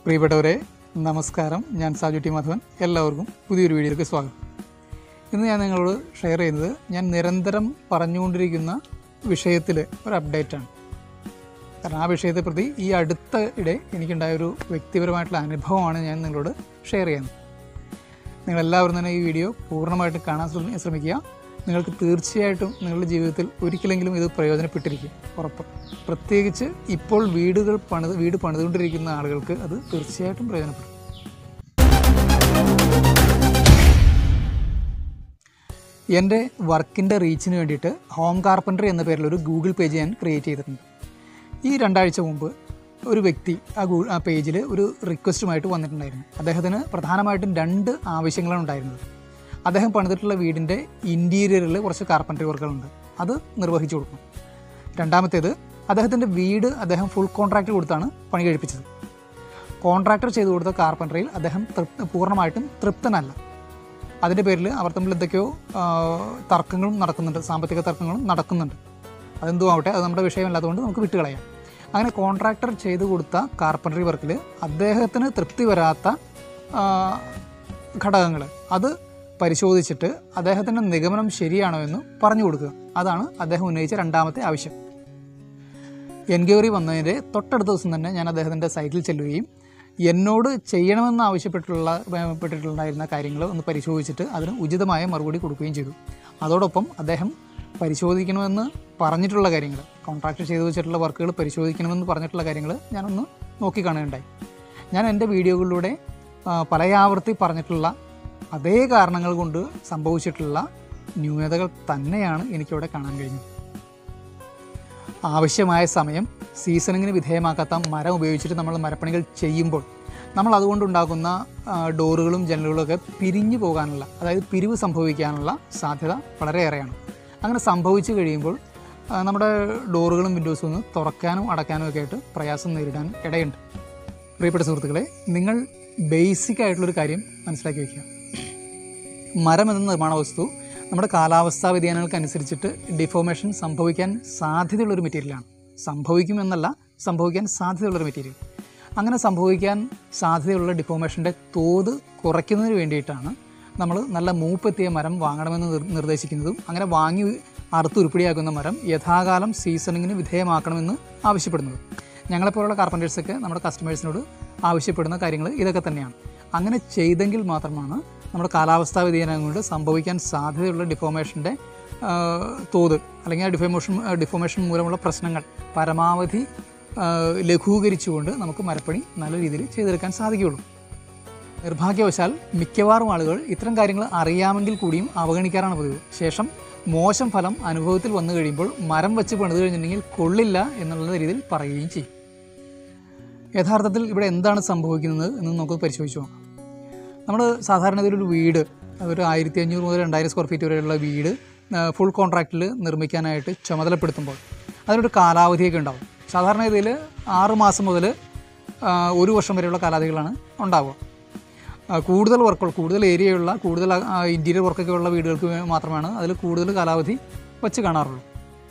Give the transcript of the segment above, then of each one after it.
പ്രിയപ്പെട്ടവരെ നമസ്കാരം ഞാൻ സാജു ടി മാധവൻ എല്ലാവർക്കും പുതിയൊരു വീഡിയോയിലേക്ക് സ്വാഗതം ഇന്ന് ഞാൻ നിങ്ങളോട് ഷെയർ ചെയ്യുന്നത് ഞാൻ നിരന്തരം പറഞ്ഞുകൊണ്ടിരിക്കുന്ന വിഷയത്തിൽ ഒരു അപ്ഡേറ്റാണ് കാരണം ആ വിഷയത്തെ പ്രതി ഈ അടുത്ത ഇടെ എനിക്കുണ്ടായ ഒരു വ്യക്തിപരമായിട്ടുള്ള അനുഭവമാണ് ഞാൻ നിങ്ങളോട് ഷെയർ ചെയ്യുന്നത് നിങ്ങളെല്ലാവരും തന്നെ ഈ വീഡിയോ പൂർണ്ണമായിട്ടും കാണാൻ ശ്രമി- ശ്രമിക്കുക നിങ്ങൾക്ക് തീർച്ചയായിട്ടും നിങ്ങളുടെ ജീവിതത്തിൽ ഒരിക്കലെങ്കിലും ഇത് പ്രയോജനപ്പെട്ടിരിക്കും ഉറപ്പ് പ്രത്യേകിച്ച് ഇപ്പോൾ വീടുകൾ പണിത് വീട് പണിതുകൊണ്ടിരിക്കുന്ന ആളുകൾക്ക് അത് തീർച്ചയായിട്ടും പ്രയോജനപ്പെടും എൻ്റെ വർക്കിൻ്റെ റീച്ചിന് വേണ്ടിയിട്ട് ഹോം കാർപ്പൻറ്ററി എന്ന പേരിൽ ഒരു ഗൂഗിൾ പേജ് ഞാൻ ക്രിയേറ്റ് ചെയ്തിട്ടുണ്ട് ഈ രണ്ടാഴ്ച മുമ്പ് ഒരു വ്യക്തി ആ ഗൂ ആ പേജിൽ ഒരു റിക്വസ്റ്റുമായിട്ട് വന്നിട്ടുണ്ടായിരുന്നു അദ്ദേഹത്തിന് പ്രധാനമായിട്ടും രണ്ട് ആവശ്യങ്ങളാണ് ഉണ്ടായിരുന്നത് അദ്ദേഹം പണിതിട്ടുള്ള വീടിൻ്റെ ഇൻറ്റീരിയറിൽ കുറച്ച് കാർപ്പൻറ്ററി വർക്കുകളുണ്ട് അത് നിർവഹിച്ചു കൊടുക്കണം രണ്ടാമത്തേത് അദ്ദേഹത്തിൻ്റെ വീട് അദ്ദേഹം ഫുൾ കോൺട്രാക്റ്റ് കൊടുത്താണ് പണി കഴിപ്പിച്ചത് കോൺട്രാക്ടർ ചെയ്തു കൊടുത്ത കാർപ്പൻറ്ററിയിൽ അദ്ദേഹം തൃപ്ത പൂർണ്ണമായിട്ടും തൃപ്തനല്ല അതിൻ്റെ പേരിൽ അവർ തമ്മിൽ എന്തൊക്കെയോ ആ, തർക്കങ്ങളും നടക്കുന്നുണ്ട് സാമ്പത്തിക തർക്കങ്ങളും നടക്കുന്നുണ്ട് അതെന്തോ ആവട്ടെ അത് നമ്മുടെ വിഷയമല്ലാത്തതുകൊണ്ട് നമുക്ക് വിട്ടുകളയാം അങ്ങനെ കോൺട്രാക്ടർ ചെയ്തു കൊടുത്ത കാർപ്പൻറ്ററി വർക്കിൽ അദ്ദേഹത്തിന് തൃപ്തി വരാത്ത ഘടകങ്ങൾ അത് പരിശോധിച്ചിട്ട് അദ്ദേഹത്തിൻ്റെ നിഗമനം ശരിയാണോ എന്ന് പറഞ്ഞു കൊടുക്കുക അതാണ് അദ്ദേഹം ഉന്നയിച്ച രണ്ടാമത്തെ ആവശ്യം എൻക്വയറി വന്നതിൻ്റെ തൊട്ടടുത്ത ദിവസം തന്നെ ഞാൻ അദ്ദേഹത്തിൻ്റെ സൈറ്റിൽ ചെല്ലുകയും എന്നോട് ചെയ്യണമെന്ന് ആവശ്യപ്പെട്ടുള്ള പെട്ടിട്ടുണ്ടായിരുന്ന കാര്യങ്ങൾ ഒന്ന് പരിശോധിച്ചിട്ട് അതിന് ഉചിതമായ മറുപടി കൊടുക്കുകയും ചെയ്തു അതോടൊപ്പം അദ്ദേഹം പരിശോധിക്കണമെന്ന് പറഞ്ഞിട്ടുള്ള കാര്യങ്ങൾ കോൺട്രാക്ട് ചെയ്തു വെച്ചിട്ടുള്ള വർക്കുകൾ പരിശോധിക്കണമെന്ന് പറഞ്ഞിട്ടുള്ള കാര്യങ്ങൾ ഞാനൊന്ന് നോക്കി കാണുകയുണ്ടായി ഞാൻ എൻ്റെ വീഡിയോകളിലൂടെ ആ, പലയാവർത്തി പറഞ്ഞിട്ടുള്ള അതേ കാരണങ്ങൾ കൊണ്ട് സംഭവിച്ചിട്ടുള്ള ന്യൂനതകൾ തന്നെയാണ് എനിക്കിവിടെ കാണാൻ കഴിഞ്ഞത് ആവശ്യമായ സമയം സീസണിങ്ങിന് വിധേയമാക്കാത്ത മരം ഉപയോഗിച്ചിട്ട് നമ്മൾ മരപ്പണികൾ ചെയ്യുമ്പോൾ നമ്മൾ അതുകൊണ്ടുണ്ടാകുന്ന ആ, ഡോറുകളും ജനലുകളും ഒക്കെ പിരിഞ്ഞു പോകാനുള്ള അതായത് പിരിവ് സംഭവിക്കാനുള്ള സാധ്യത വളരെയേറെയാണ് അങ്ങനെ സംഭവിച്ചു കഴിയുമ്പോൾ ആ, നമ്മുടെ ഡോറുകളും വിൻഡോസും ഒന്ന് തുറക്കാനും അടയ്ക്കാനും ഒക്കെ ആയിട്ട് പ്രയാസം നേരിടാൻ ഇടയുണ്ട് പ്രിയപ്പെട്ട സുഹൃത്തുക്കളെ നിങ്ങൾ ബേസിക് ആയിട്ടുള്ളൊരു കാര്യം മനസ്സിലാക്കി വയ്ക്കുക മരം എന്ന നിർമ്മാണ വസ്തു നമ്മുടെ കാലാവസ്ഥാ വ്യതിയാനങ്ങൾക്കനുസരിച്ചിട്ട് ഡിഫോർമേഷൻ സംഭവിക്കാൻ സാധ്യതയുള്ളൊരു മെറ്റീരിയലാണ് സംഭവിക്കുമെന്നല്ല സംഭവിക്കാൻ സാധ്യതയുള്ളൊരു മെറ്റീരിയൽ അങ്ങനെ സംഭവിക്കാൻ സാധ്യതയുള്ള ഡിഫോർമേഷൻ്റെ തോത് കുറയ്ക്കുന്നതിന് വേണ്ടിയിട്ടാണ് നമ്മൾ നല്ല മൂപ്പെത്തിയ മരം വാങ്ങണമെന്ന് നിർ- നിർദ്ദേശിക്കുന്നതും അങ്ങനെ വാങ്ങി അറുത്തുരുപ്പിടിയാക്കുന്ന മരം യഥാകാലം സീസണിങ്ങിന് വിധേയമാക്കണമെന്ന് ആവശ്യപ്പെടുന്നത് ഞങ്ങളെപ്പോലുള്ള കാർപ്പൻറ്റേഴ്സൊക്കെ നമ്മുടെ കസ്റ്റമേഴ്സിനോട് ആവശ്യപ്പെടുന്ന കാര്യങ്ങൾ ഇതൊക്കെ തന്നെയാണ് അങ്ങനെ ചെയ്തെങ്കിൽ മാത്രമാണ് നമ്മുടെ കാലാവസ്ഥാ വ്യതിയാനം കൊണ്ട് സംഭവിക്കാൻ സാധ്യതയുള്ള ഡിഫോർമേഷൻ്റെ തോത് അല്ലെങ്കിൽ ആ ഡിഫോർമേഷൻ ഡിഫോർമേഷൻ മൂലമുള്ള പ്രശ്നങ്ങൾ പരമാവധി ആ, ലഘൂകരിച്ചുകൊണ്ട് നമുക്ക് മരപ്പണി നല്ല രീതിയിൽ ചെയ്തെടുക്കാൻ സാധിക്കുകയുള്ളൂ നിർഭാഗ്യവശാൽ മിക്കവാറും ആളുകൾ ഇത്തരം കാര്യങ്ങൾ അറിയാമെങ്കിൽ കൂടിയും അവഗണിക്കാറാണ് പതിവ് ശേഷം മോശം ഫലം അനുഭവത്തിൽ വന്നു കഴിയുമ്പോൾ മരം വെച്ച് പണിത് കഴിഞ്ഞിട്ടുണ്ടെങ്കിൽ കൊള്ളില്ല എന്നുള്ള രീതിയിൽ പറയുകയും ചെയ്യും യഥാർത്ഥത്തിൽ ഇവിടെ എന്താണ് സംഭവിക്കുന്നത് എന്ന് നമുക്ക് പരിശോധിച്ച് നോക്കാം നമ്മൾ സാധാരണ ഇതിലൊരു വീട് ഒരു ആയിരത്തി അഞ്ഞൂറ് മുതൽ രണ്ടായിരം സ്ക്വയർ ഫീറ്റ് വരെയുള്ള വീട് ഫുൾ കോൺട്രാക്റ്റിൽ നിർമ്മിക്കാനായിട്ട് ചുമതലപ്പെടുത്തുമ്പോൾ അതിനൊരു കാലാവധിയൊക്കെ ഉണ്ടാവും സാധാരണ ഇതിൽ ആറ് മാസം മുതൽ ആ, ഒരു വർഷം വരെയുള്ള കാലാവധികളാണ് ഉണ്ടാവുക ആ, കൂടുതൽ വർക്കുകൾ കൂടുതൽ ഏരിയയുള്ള കൂടുതൽ ഇൻറ്റീരിയർ വർക്കൊക്കെ ഉള്ള വീടുകൾക്ക് വേ- മാത്രമാണ് അതിൽ കൂടുതൽ കാലാവധി വച്ച് കാണാറുള്ളൂ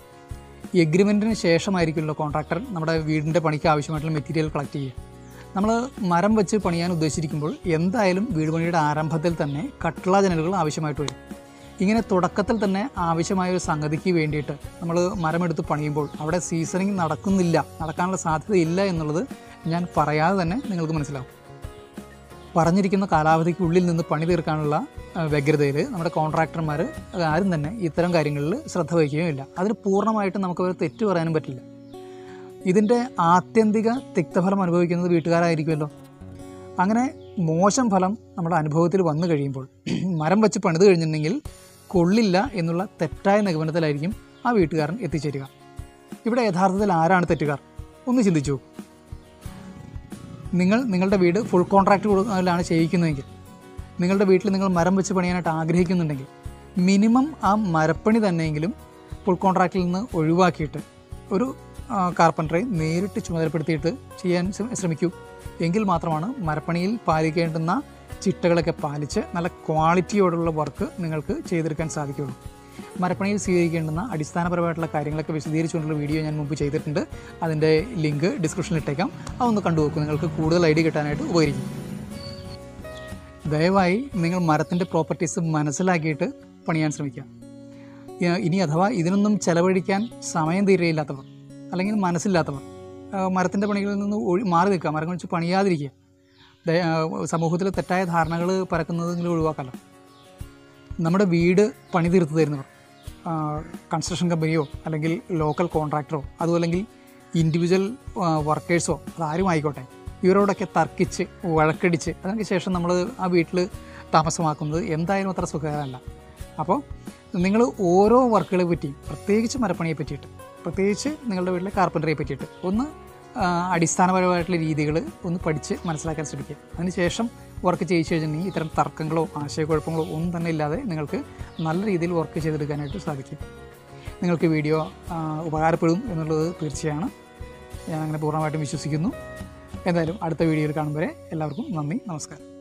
ഈ എഗ്രിമെൻറ്റിന് ശേഷമായിരിക്കുമല്ലോ കോൺട്രാക്ടർ നമ്മുടെ വീടിൻ്റെ പണിക്ക് ആവശ്യമായിട്ടുള്ള മെറ്റീരിയൽ കളക്ട് ചെയ്യുക നമ്മൾ മരം വെച്ച് പണിയാൻ ഉദ്ദേശിച്ചിരിക്കുമ്പോൾ എന്തായാലും വീട് പണിയുടെ ആരംഭത്തിൽ തന്നെ കട്ടിള ജനലുകൾ ആവശ്യമായിട്ട് വരും ഇങ്ങനെ തുടക്കത്തിൽ തന്നെ ആവശ്യമായ ഒരു സംഗതിക്ക് വേണ്ടിയിട്ട് നമ്മൾ മരമെടുത്ത് പണിയുമ്പോൾ അവിടെ സീസണിങ് നടക്കുന്നില്ല നടക്കാനുള്ള സാധ്യതയില്ല എന്നുള്ളത് ഞാൻ പറയാതെ തന്നെ നിങ്ങൾക്ക് മനസ്സിലാവും പറഞ്ഞിരിക്കുന്ന കാലാവധിക്കുള്ളിൽ നിന്ന് പണി തീർക്കാനുള്ള ആ, വ്യഗ്രതയിൽ നമ്മുടെ കോൺട്രാക്ടർമാർ ആരും തന്നെ ഇത്തരം കാര്യങ്ങളിൽ ശ്രദ്ധ വഹിക്കുകയുമില്ല അതിന് പൂർണ്ണമായിട്ടും നമുക്ക് അവർ തെറ്റ് പറയാനും പറ്റില്ല ഇതിൻ്റെ ആത്യന്തിക തിക്തഫലം അനുഭവിക്കുന്നത് വീട്ടുകാരായിരിക്കുമല്ലോ അങ്ങനെ മോശം ഫലം നമ്മുടെ അനുഭവത്തിൽ വന്നു കഴിയുമ്പോൾ മരം വെച്ച് പണിത് കഴിഞ്ഞിട്ടുണ്ടെങ്കിൽ കൊള്ളില്ല എന്നുള്ള തെറ്റായ നിഗമനത്തിലായിരിക്കും ആ വീട്ടുകാരൻ എത്തിച്ചേരുക ഇവിടെ യഥാർത്ഥത്തിൽ ആരാണ് തെറ്റുകാർ ഒന്ന് ചിന്തിച്ചു നോക്കൂ നിങ്ങൾ നിങ്ങളുടെ വീട് ഫുൾ കോൺട്രാക്റ്റ് കൊടുക്കാനാണ് ചെയ്യിക്കുന്നതെങ്കിൽ നിങ്ങളുടെ വീട്ടിൽ നിങ്ങൾ മരം വെച്ച് പണിയാനായിട്ട് ആഗ്രഹിക്കുന്നുണ്ടെങ്കിൽ മിനിമം ആ മരപ്പണി തന്നെയെങ്കിലും ഫുൾ കോൺട്രാക്റ്റിൽ നിന്ന് ഒഴിവാക്കിയിട്ട് ഒരു കാർപ്പൻറ്ററെ നേരിട്ട് ചുമതലപ്പെടുത്തിയിട്ട് ചെയ്യാൻ ശ്ര- ശ്രമിക്കൂ എങ്കിൽ മാത്രമാണ് മരപ്പണിയിൽ പാലിക്കേണ്ടുന്ന ചിട്ടകളൊക്കെ പാലിച്ച് നല്ല ക്വാളിറ്റിയോടുള്ള വർക്ക് നിങ്ങൾക്ക് ചെയ്തെടുക്കാൻ സാധിക്കുകയുള്ളൂ മരപ്പണിയിൽ സ്വീകരിക്കേണ്ടുന്ന അടിസ്ഥാനപരമായിട്ടുള്ള കാര്യങ്ങളൊക്കെ വിശദീകരിച്ചുകൊണ്ടുള്ള വീഡിയോ ഞാൻ മുമ്പ് ചെയ്തിട്ടുണ്ട് അതിൻ്റെ ലിങ്ക് ഡിസ്ക്രിപ്ഷനിൽ ഇട്ടേക്കാം അതൊന്ന് കണ്ടു നോക്കൂ നിങ്ങൾക്ക് കൂടുതൽ ഐഡിയ കിട്ടാനായിട്ട് ഉപകരിക്കും ദയവായി നിങ്ങൾ മരത്തിൻ്റെ പ്രോപ്പർട്ടീസ് മനസ്സിലാക്കിയിട്ട് പണിയാൻ ശ്രമിക്കുക ഇ- ഇനി അഥവാ ഇതിനൊന്നും ചെലവഴിക്കാൻ സമയം തീരെയില്ലാത്തവർ അല്ലെങ്കിൽ മനസ്സില്ലാത്തവർ മരത്തിൻ്റെ പണികളിൽ നിന്ന് ഒഴി മാറി നിൽക്കുക മരങ്ങൾ വെച്ച് പണിയാതിരിക്കുക ദയ- ആ, സമൂഹത്തിൽ തെറ്റായ ധാരണകൾ പരക്കുന്നതെങ്കിലും ഒഴിവാക്കാമല്ലോ നമ്മുടെ വീട് പണി തീർത്ത് തരുന്നവർ കൺസ്ട്രക്ഷൻ കമ്പനിയോ അല്ലെങ്കിൽ ലോക്കൽ കോൺട്രാക്ടറോ അതുമല്ലെങ്കിൽ ഇൻഡിവിജ്വൽ വർക്കേഴ്സോ അതാരും ആയിക്കോട്ടെ ഇവരോടൊക്കെ തർക്കിച്ച് വഴക്കടിച്ച് അതിന് ശേഷം നമ്മൾ ആ വീട്ടിൽ താമസമാക്കുന്നത് എന്തായാലും അത്ര സുഖകരമല്ല അപ്പോൾ നിങ്ങൾ ഓരോ വർക്കുകളെ പറ്റിയും പ്രത്യേകിച്ച് മരപ്പണിയെ പറ്റിയിട്ട് പ്രത്യേകിച്ച് നിങ്ങളുടെ വീട്ടിലെ കാർപ്പൻറ്ററിയെ പറ്റിയിട്ട് ഒന്ന് ആ, അടിസ്ഥാനപരമായിട്ടുള്ള രീതികൾ ഒന്ന് പഠിച്ച് മനസ്സിലാക്കാൻ ശ്രമിക്കുക അതിനുശേഷം വർക്ക് ചെയ്യിച്ചു കഴിഞ്ഞിട്ടുണ്ടെങ്കിൽ ഇത്തരം തർക്കങ്ങളോ ആശയക്കുഴപ്പങ്ങളോ ഒന്നും തന്നെ ഇല്ലാതെ നിങ്ങൾക്ക് നല്ല രീതിയിൽ വർക്ക് ചെയ്തെടുക്കാനായിട്ട് സാധിക്കും നിങ്ങൾക്ക് വീഡിയോ ആ, ഉപകാരപ്പെടും എന്നുള്ളത് തീർച്ചയാണ് ഞാൻ അങ്ങനെ പൂർണ്ണമായിട്ടും വിശ്വസിക്കുന്നു എന്തായാലും അടുത്ത വീഡിയോയിൽ കാണും വരെ എല്ലാവർക്കും നന്ദി നമസ്കാരം